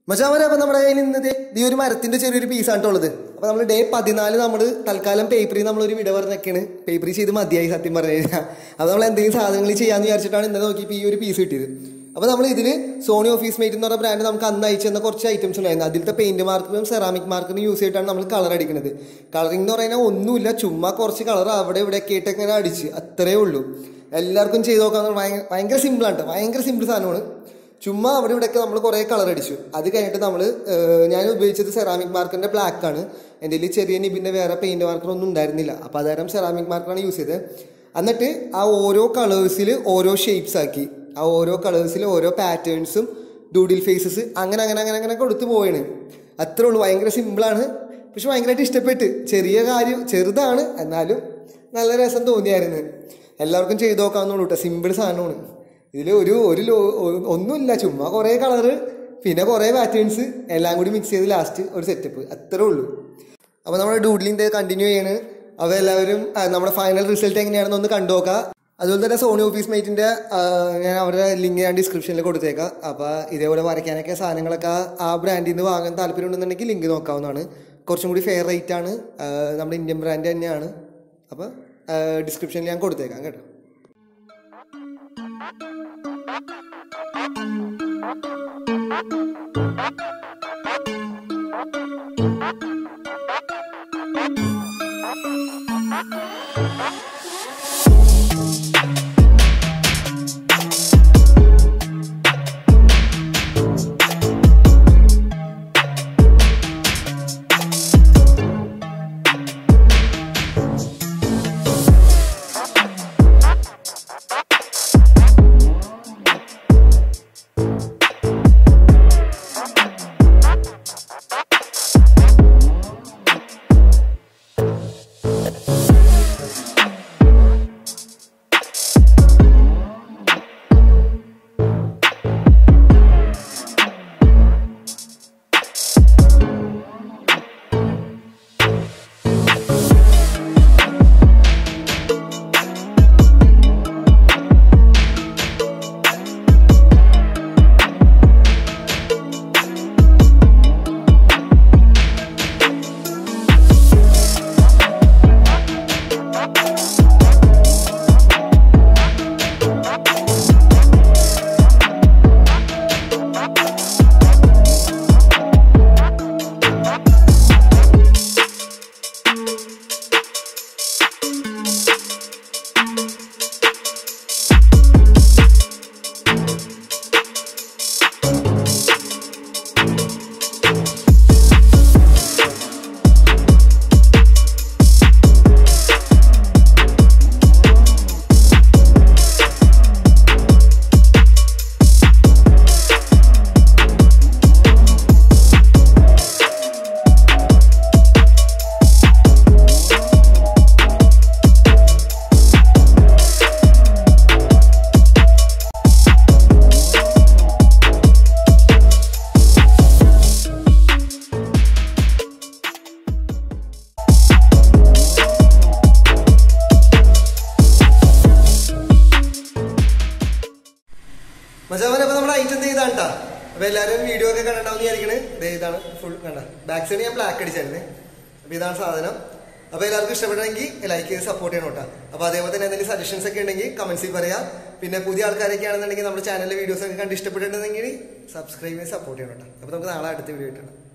മച്ചാമരെ അപ്പൊ നമ്മുടെ കയ്യിൽ ഇന്നത്തെ ഈ ഒരു മരത്തിന്റെ ചെറിയൊരു പീസാണ് ഉള്ളത് അപ്പൊ നമ്മൾ ഡേ പതിനാല് നമ്മൾ തൽക്കാലം പേപ്പറിൽ നമ്മൾ ഒരു വിട പറഞ്ഞൊക്കെയാണ് പേപ്പറിൽ ചെയ്ത് മതിയായി സത്യം പറഞ്ഞു കഴിഞ്ഞാൽ അപ്പൊ നമ്മൾ എന്തെങ്കിലും സാധനങ്ങൾ ചെയ്യാന്ന് വിചാരിച്ചിട്ടാണ് ഇന്നലെ നോക്കിയപ്പോൾ ഈ ഒരു പീസ് കിട്ടിയത് അപ്പൊ നമ്മൾ ഇതിൽ സോണി ഓഫീസ് മേറ്റ് എന്ന് പറഞ്ഞ ബ്രാൻഡ് നമുക്ക് അന്ന് അയച്ചു തന്ന കുറച്ച് ഐറ്റംസ് ഉണ്ടായിരുന്നു അതിലത്തെ പെയിന്റ് മാർക്കറും സെറാമിക് മാർക്കറും യൂസ് ചെയ്തിട്ടാണ് നമ്മൾ കളർ അടിക്കുന്നത് കളറിംഗ് എന്ന് പറയുന്നത് ഒന്നുമില്ല ചുമ്മാ കുറച്ച് കളർ അവിടെ ഇവിടെ ഒക്കെ ആയിട്ട് ഇങ്ങനെ അടിച്ച് അത്രേ ഉള്ളൂ എല്ലാവർക്കും ചെയ്ത് നോക്കാൻ ഭയങ്കര ഭയങ്കര സിമ്പിളാണ് ഭയങ്കര സിമ്പിൾ സാധനമാണ് ചുമ്മാ അവിടെ ഇവിടെയൊക്കെ നമ്മൾ കുറേ കളർ അടിച്ചു അത് കഴിഞ്ഞിട്ട് നമ്മൾ ഞാൻ ഉപയോഗിച്ചത് സെറാമിക് മാർക്കറിന്റെ ബ്ലാക്ക് ആണ് എൻ്റെ കയ്യിൽ ചെറിയ നിബിന്റെ വേറെ പെയിന്റ് മാർക്കർ ഒന്നും ഉണ്ടായിരുന്നില്ല അപ്പോൾ അതാരം സെറാമിക് മാർക്കറാണ് യൂസ് ചെയ്തത് എന്നിട്ട് ആ ഓരോ കളേഴ്സിൽ ഓരോ ഷേപ്സ് ആക്കി ആ ഓരോ കളേഴ്സിൽ ഓരോ പാറ്റേൺസും ഡൂഡിൽ ഫേസസ് അങ്ങനെ അങ്ങനെ അങ്ങനെ അങ്ങനെ കൊടുത്തു പോവാണ് അത്രേ ഉള്ളൂ ഭയങ്കര സിമ്പിളാണ് പക്ഷെ ഭയങ്കരമായിട്ട് ഇഷ്ടപ്പെട്ട് ചെറിയ കാര്യം ചെറുതാണ് എന്നാലും നല്ല രസം തോന്നിയായിരുന്നു എല്ലാവർക്കും ചെയ്ത് നോക്കാവുന്നുള്ളൂ കേട്ടോ സിമ്പിൾ സാധനമാണ് ഇതിൽ ഒരു ഒരു ലോ ഒ- ഒന്നുമില്ല ചുമ്മാ കുറേ കളറ് പിന്നെ കുറേ പാറ്റേൺസ് എല്ലാം കൂടി മിക്സ് ചെയ്ത് ലാസ്റ്റ് ഒരു സെറ്റപ്പ് അത്രേ ഉള്ളൂ അപ്പോൾ നമ്മുടെ ഡൂഡ്ലിൻ്റെ കണ്ടിന്യൂ ചെയ്യാണ് അപ്പോൾ എല്ലാവരും ആ, നമ്മുടെ ഫൈനൽ റിസൾട്ട് എങ്ങനെയാണെന്ന് ഒന്ന് കണ്ടു നോക്കുക അതുപോലെ തന്നെ സോണി ഓഫീസ് മേറ്റിൻ്റെ ഞാൻ അവരുടെ ലിങ്ക് ഞാൻ ഡിസ്ക്രിപ്ഷനിൽ കൊടുത്തേക്കാം അപ്പോൾ ഇതേപോലെ വരയ്ക്കാനൊക്കെ സാധനങ്ങളൊക്കെ ആ ബ്രാൻഡിൽ നിന്ന് വാങ്ങാൻ താല്പര്യം ഉണ്ടെന്നുണ്ടെങ്കിൽ ലിങ്ക് നോക്കാവുന്നതാണ് കുറച്ചും കൂടി ഫെയർ റേറ്റ് ആണ് ആ, നമ്മുടെ ഇന്ത്യൻ ബ്രാൻഡ് തന്നെയാണ് അപ്പോൾ ഡിസ്ക്രിപ്ഷനിൽ ഞാൻ കൊടുത്തേക്കാം കേട്ടോ മച്ചാമൻ അപ്പൊ നമ്മുടെ ഐറ്റം ഇതാണ് കേട്ടോ അപ്പൊ എല്ലാവരും വീഡിയോ ഒക്കെ കണ്ടിട്ടുണ്ടാവും വിചാരിക്കണ് ദേ ഇതാണ് ഫുൾ കണ്ട ബാക്ക് സൈഡ് ഞാൻ ബ്ലാക്ക് അടിച്ചായിരുന്നു അപ്പൊ ഇതാണ് സാധനം അപ്പൊ എല്ലാവർക്കും ഇഷ്ടപ്പെട്ടെങ്കിൽ ലൈക്ക് ചെയ്ത് സപ്പോർട്ട് ചെയ്യണം കേട്ടോ അപ്പൊ അതേപോലെ തന്നെ എന്തെങ്കിലും സജഷൻസ് ഒക്കെ ഉണ്ടെങ്കിൽ കമന്റ്സിൽ പറയാം പിന്നെ പുതിയ ആൾക്കാരൊക്കെ ആണെന്നുണ്ടെങ്കിൽ നമ്മുടെ ചാനലിലെ വീഡിയോസ് ഒക്കെ കണ്ട് ഇഷ്ടപ്പെട്ടിട്ടുണ്ടെങ്കിൽ സബ്സ്ക്രൈബ് ചെയ്ത് സപ്പോർട്ട് ചെയ്യണം കേട്ടോ അപ്പൊ നമുക്ക് നാളെ അടുത്ത വീഡിയോ കിട്ടണം